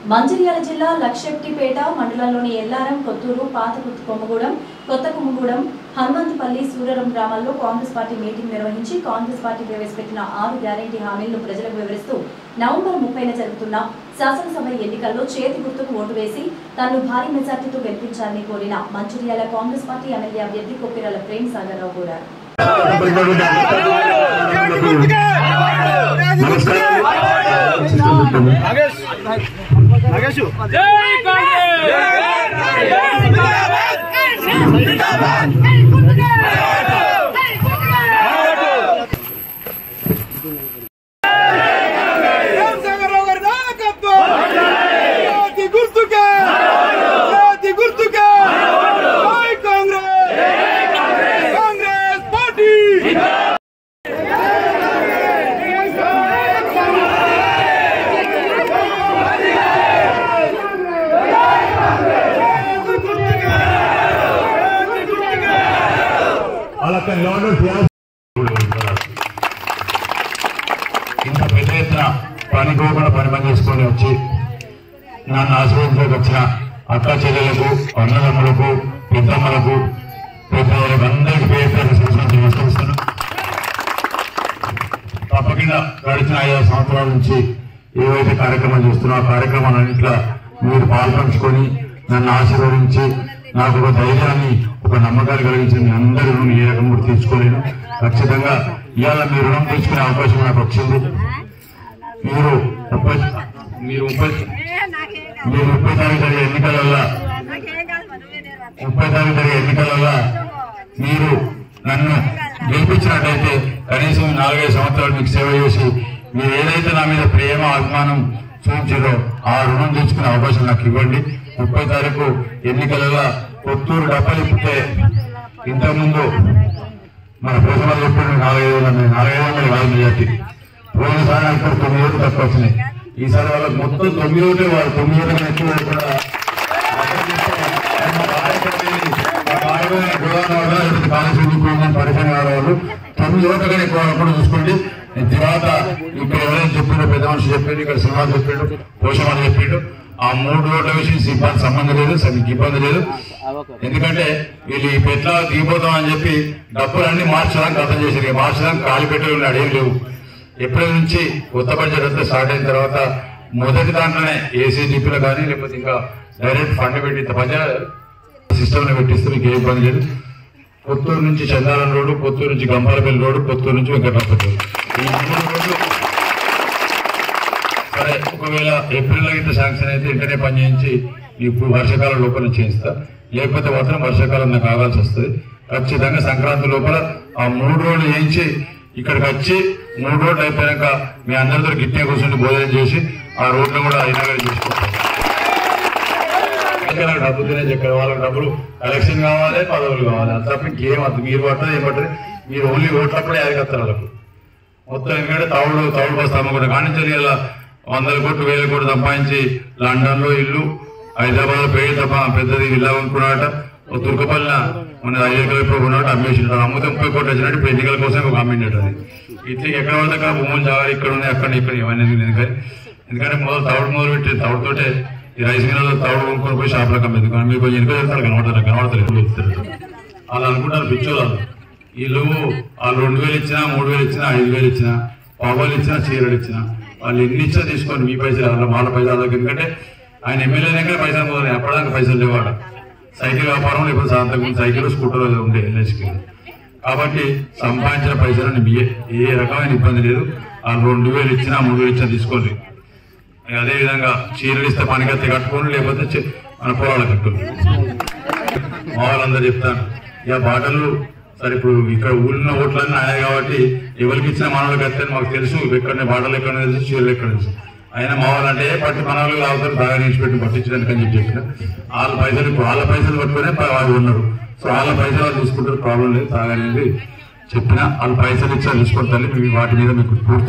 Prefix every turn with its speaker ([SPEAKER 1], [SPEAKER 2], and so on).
[SPEAKER 1] మంచిర్యాల జిల్లా లక్షెట్టిపేట మండలంలోని ఎల్లారం కొత్తూరు పాత కొమ్మగూడెం కొత్త కొమ్మగూడెం హనుమంతపల్లి సూరరం గ్రామాల్లో కాంగ్రెస్ పార్టీ మీటింగ్ నిర్వహించి కాంగ్రెస్ పార్టీ ప్రవేశపెట్టిన ఆరు గ్యారంటీ హామీలను ప్రజలకు వివరిస్తూ నవంబర్ ముప్పైన జరుగుతున్న శాసనసభ ఎన్నికల్లో చేతి గుర్తుకు ఓటు వేసి తనను భారీ మెజార్టీతో గెలిపించాలని కోరిన మంచిర్యాల కాంగ్రెస్ పార్టీ ఎమ్మెల్యే అభ్యర్థి కొప్పిరాల ప్రేమ్ సాగర్ రావు కోరారు
[SPEAKER 2] రామశేఖరరావు గారి నాయకత్వం జాతి గుర్తుకే జాతి గుర్తుకే జై కాంగ్రెస్ కాంగ్రెస్ పార్టీ
[SPEAKER 3] వాళ్ళకి లోన్ ఇంత పెద్ద ఎత్తున పని పోకుండా పని పని చేసుకొని వచ్చి నన్ను ఆశీర్వదించడానికి వచ్చిన అక్క చెల్లెలకు అన్నదమ్ములకు పెద్దమ్మలకు పెద్దవాళ్ళకు అందరికీ పేరు పేరు సంవత్సరం నమస్కరిస్తున్నాను తప్పకుండా గడిచిన ఐదు సంవత్సరాల నుంచి ఏవైతే కార్యక్రమాలు చేస్తున్నా ఆ కార్యక్రమాలన్నింటిలో మీరు పాల్పంచుకొని నన్ను ఆశీర్వదించి నాకు ఒక ధైర్యాన్ని ఒక నమ్మకాన్ని కలిగించి మీ అందరి రుణం ఏ రకం కూడా తీర్చుకోలేను ఖచ్చితంగా ఇవాళ మీ రుణం తీసుకునే అవకాశం నాకు వచ్చింది మీరు ముప్పై మీరు ముప్పై మీరు ముప్పై తారీఖు జరిగే ఎన్నికలలో ముప్పై తారీఖు జరిగే ఎన్నికలలో మీరు నన్ను గెలిపించినట్టయితే కనీసం నాలుగైదు సంవత్సరాలు మీకు సేవ చేసి మీరు ఏదైతే నా మీద ప్రేమ అభిమానం చూపించారో ఆ రుణం తెచ్చుకునే అవకాశం నాకు ఇవ్వండి ముప్పై తారీఖు ఎన్నికలలో కొత్తూరు డబ్బలు పుట్టే ఇంతకుముందు మన ప్రజలు చెప్పిన నాలుగైదు వందల నాలుగైదు వందల కాదు మెజార్టీ పోయినసారి అనుకుంటే తొమ్మిది ఓట్లు తక్కువ వచ్చినాయి ఈసారి వాళ్ళకి మొత్తం తొమ్మిది ఓట్లు వాళ్ళు తొమ్మిది ఓట్లు కన్నా ఎక్కువ కూడా పరిచయం వాళ్ళు తొమ్మిది ఓట్ల కన్నా ఎక్కువ కూడా చూసుకోండి నేను తర్వాత ఇక్కడ ఎవరైనా చెప్పిండు పెద్ద మనిషి చెప్పిండు ఇక్కడ సింహాలు చెప్పిండు పోషమాలు చెప్పిండు ఆ మూడు రోడ్ల విషయం సిబ్బంది సంబంధం లేదు అసలు మీకు ఇబ్బంది లేదు ఎందుకంటే వీళ్ళు ఈ పెట్ల దిగిపోతాం అని చెప్పి డబ్బులన్నీ మార్చడానికి అర్థం చేశారు ఇక మార్చడానికి కాలు పెట్టి ఉన్నాడు ఏం లేవు ఏప్రిల్ నుంచి కొత్త బడ్జెట్ అంతా స్టార్ట్ అయిన తర్వాత మొదటి దాంట్లోనే ఏసీజీపీలో కానీ లేకపోతే ఇంకా డైరెక్ట్ ఫండ్ పెట్టి పంచాయత్ సిస్టమ్ లో పెట్టిస్తే మీకు ఏ ఇబ్బంది లేదు కొత్తూరు నుంచి చందాలం రోడ్డు కొత్తూరు నుంచి గంపాలపల్లి రోడ్డు కొత్తూరు నుంచి వెంకటరాపల్లి రోడ్డు ఈ మూడు రోడ్లు సరే ఒకవేళ ఏప్రిల్ లో ఇంత శాంక్షన్ అయితే వెంటనే పని చేయించి ఇప్పుడు వర్షాకాలం లోపల చేయిస్తా లేకపోతే మాత్రం వర్షాకాలం నాకు ఆగాల్సి వస్తుంది ఖచ్చితంగా సంక్రాంతి లోపల ఆ మూడు రోజులు చేయించి ఇక్కడికి వచ్చి మూడు రోజులు అయిపోయాక మీ అందరితో గిట్టే కూర్చొని భోజనం చేసి ఆ రోడ్లు కూడా అయినాగా చేసుకుంటాం ఇంకా నాకు డబ్బు తినే చెప్పారు వాళ్ళకి డబ్బులు కలెక్షన్ కావాలి పదవులు కావాలి అంత తప్ప ఇంకేం వద్దు మీరు పట్టదు ఏం పట్టదు మీరు ఓన్లీ ఓట్లప్పుడే అదిగత్తారు వాళ్ళకు మొత్తం ఎందుకంటే తౌడు తౌడు బస్తా అమ్మకుండా కానించాలి ఇలా వందల కోట్లు వేల కోట్లు సంపాదించి లండన్ లో ఇల్లు హైదరాబాద్ లో పేరు తప్ప పెద్దది ఇల్లు అనుకున్నాడట ఓ తుర్కపల్లిన మన ఐదు ఎకరాలు ఇప్పుడు కొన్నాడు అమ్మేసింటాడు అమ్మితే ముప్పై కోట్లు వచ్చినట్టు ఇప్పుడు ఎన్నికల కోసం ఒక అమ్మిండట అది ఇట్లా ఎక్కడ పడితే అక్కడ భూములు జాగాలి ఇక్కడ ఉన్నాయి అక్కడ ఇక్కడ ఇవన్నీ ఎందుకు ఎందుకని ఎందుకంటే మొదలు తౌడు మొదలు పెట్టి తౌడుతోటే ఈ రైస్ మిల్లలో తౌడు కొనుక్కొని పోయి షాప్లో అమ్మేది కానీ మీరు కొంచెం ఎన్నికలు వెళ్తారు కనబడతారు కనబడతారు ఎప్పుడు వెళ్తారు వాళ్ళు అనుకుంటారు పిచ్చోళ్ళు వాళ్ళు. వీళ్ళు వాళ్ళు రెండు వేలు ఇచ్చినా మూడు వేలు ఇచ్చినా ఐదు వేలు ఇచ్చినా పావులు ఇచ్చినా చీరలు ఇచ్చినా వాళ్ళు ఎన్ని ఇచ్చినా తీసుకోండి మీ పైసలు వాళ్ళ వాళ్ళ పైసలు వాళ్ళకి ఎందుకంటే ఆయన ఎమ్మెల్యే దగ్గర పైసలు పోవాలి ఎప్పటిదాకా పైసలు లేవాడు సైకిల్ వ్యాపారం ఇప్పుడు సాయంత్రం సైకిల్ స్కూటర్ ఏదో ఉండే ఎల్ఎస్కి కాబట్టి సంపాదించిన పైసలు మీయే ఏ రకమైన ఇబ్బంది లేదు వాళ్ళు రెండు వేలు ఇచ్చినా మూడు వేలు ఇచ్చినా తీసుకోండి అదే విధంగా చీరలు ఇస్తే పనికత్తి కట్టుకోండి లేకపోతే చి- మన పొలాలు కట్టుకోండి మా వాళ్ళందరూ చెప్తాను ఇక బాటలు సరే ఇప్పుడు ఇక్కడ ఊళ్ళో ఓట్లన్నీ ఆయన కాబట్టి ఎవరికి ఇచ్చిన మనవాళ్ళకి వస్తే మాకు తెలుసు ఎక్కడ బాటలు ఎక్కడ తెలుసు చీరలు ఎక్కడ తెలుసు అయినా మా వాళ్ళంటే పట్టి మనవాళ్ళు కావుతారు బాగా నుంచి పెట్టి పట్టించడానికి అని చెప్పి చెప్పిన వాళ్ళ పైసలు ఇప్పుడు వాళ్ళ పైసలు పట్టుకునే వాళ్ళు ఉన్నారు సో వాళ్ళ పైసలు వాళ్ళు తీసుకుంటారు ప్రాబ్లం లేదు తాగనేది చెప్పిన వాళ్ళ పైసలు ఇచ్చి తీసుకుంటారు వాటి మీద మీకు పూర్తి